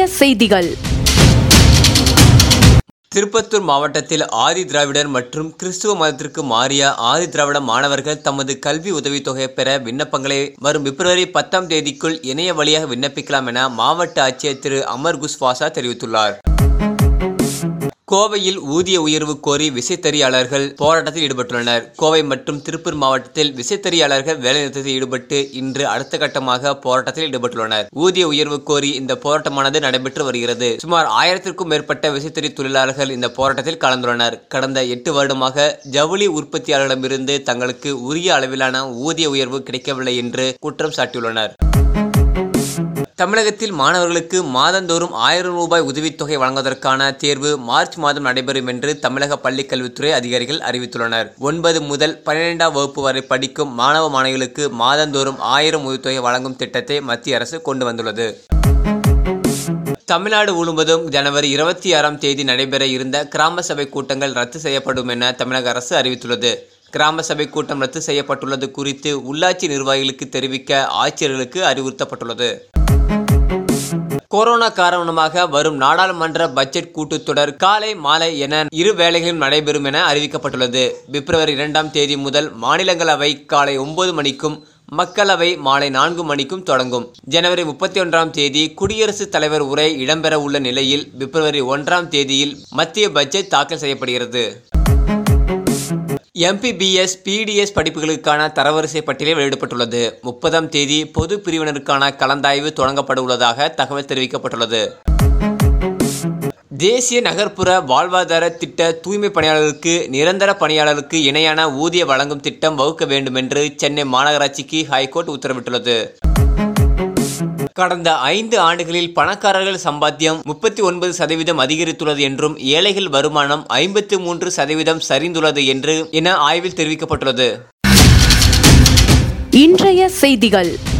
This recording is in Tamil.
செய்திகள் திருப்பத்தூர் மாவட்டத்தில் ஆதி திராவிடர் மற்றும் கிறிஸ்துவ மதத்திற்கு மாறிய ஆதி திராவிட மாணவர்கள் தமது கல்வி உதவித்தொகை பெற விண்ணப்பங்களை வரும் பிப்ரவரி பத்தாம் தேதிக்குள் இணைய வழியாக விண்ணப்பிக்கலாம் என மாவட்ட ஆட்சியர் திரு அமர் குஸ்வாசா தெரிவித்துள்ளார் கோவையில் ஊதிய உயர்வு கோரி விசைத்தறியாளர்கள் போராட்டத்தில் ஈடுபட்டுள்ளனர் கோவை மற்றும் திருப்பூர் மாவட்டத்தில் விசைத்தறியாளர்கள் வேலைநிறுத்தத்தில் ஈடுபட்டு இன்று அடுத்த கட்டமாக போராட்டத்தில் ஈடுபட்டுள்ளனர் ஊதிய உயர்வு கோரி இந்த போராட்டமானது நடைபெற்று வருகிறது சுமார் ஆயிரத்திற்கும் மேற்பட்ட விசைத்தறி தொழிலாளர்கள் இந்த போராட்டத்தில் கலந்துள்ளனர் கடந்த எட்டு வருடமாக ஜவுளி உற்பத்தியாளர்களிடமிருந்து தங்களுக்கு உரிய அளவிலான ஊதிய உயர்வு கிடைக்கவில்லை என்று குற்றம் சாட்டியுள்ளனர் தமிழகத்தில் மாணவர்களுக்கு மாதந்தோறும் ஆயிரம் ரூபாய் உதவித்தொகை வழங்குவதற்கான தேர்வு மார்ச் மாதம் நடைபெறும் என்று தமிழக பள்ளிக்கல்வித்துறை அதிகாரிகள் அறிவித்துள்ளனர் ஒன்பது முதல் பன்னிரெண்டாம் வகுப்பு வரை படிக்கும் மாணவ மாணவிகளுக்கு மாதந்தோறும் ஆயிரம் உதவித்தொகை வழங்கும் திட்டத்தை மத்திய அரசு கொண்டு வந்துள்ளது தமிழ்நாடு முழுவதும் ஜனவரி இருபத்தி ஆறாம் தேதி நடைபெற இருந்த கிராம சபை கூட்டங்கள் ரத்து செய்யப்படும் என தமிழக அரசு அறிவித்துள்ளது கிராம சபை கூட்டம் ரத்து செய்யப்பட்டுள்ளது குறித்து உள்ளாட்சி நிர்வாகிகளுக்கு தெரிவிக்க ஆட்சியர்களுக்கு அறிவுறுத்தப்பட்டுள்ளது கொரோனா காரணமாக வரும் நாடாளுமன்ற பட்ஜெட் கூட்டத்தொடர் காலை மாலை என இரு வேளைகளிலும் நடைபெறும் என அறிவிக்கப்பட்டுள்ளது பிப்ரவரி இரண்டாம் தேதி முதல் மாநிலங்களவை காலை ஒன்பது மணிக்கும் மக்களவை மாலை நான்கு மணிக்கும் தொடங்கும் ஜனவரி முப்பத்தி ஒன்றாம் தேதி குடியரசுத் தலைவர் உரை இடம்பெற உள்ள நிலையில் பிப்ரவரி ஒன்றாம் தேதியில் மத்திய பட்ஜெட் தாக்கல் செய்யப்படுகிறது எம்பிபிஎஸ் பிடிஎஸ் படிப்புகளுக்கான தரவரிசை பட்டியல் வெளியிடப்பட்டுள்ளது முப்பதாம் தேதி பொது பிரிவினருக்கான கலந்தாய்வு தொடங்கப்பட உள்ளதாக தகவல் தெரிவிக்கப்பட்டுள்ளது தேசிய நகர்ப்புற வாழ்வாதார திட்ட தூய்மை பணியாளர்களுக்கு நிரந்தர பணியாளருக்கு இணையான ஊதிய வழங்கும் திட்டம் வகுக்க வேண்டும் என்று சென்னை மாநகராட்சிக்கு ஹைகோர்ட் உத்தரவிட்டுள்ளது கடந்த ஐந்து ஆண்டுகளில் பணக்காரர்கள் சம்பாத்தியம் முப்பத்தி ஒன்பது சதவீதம் அதிகரித்துள்ளது என்றும் ஏழைகள் வருமானம் ஐம்பத்தி மூன்று சதவீதம் சரிந்துள்ளது என்று என ஆய்வில் தெரிவிக்கப்பட்டுள்ளது இன்றைய செய்திகள்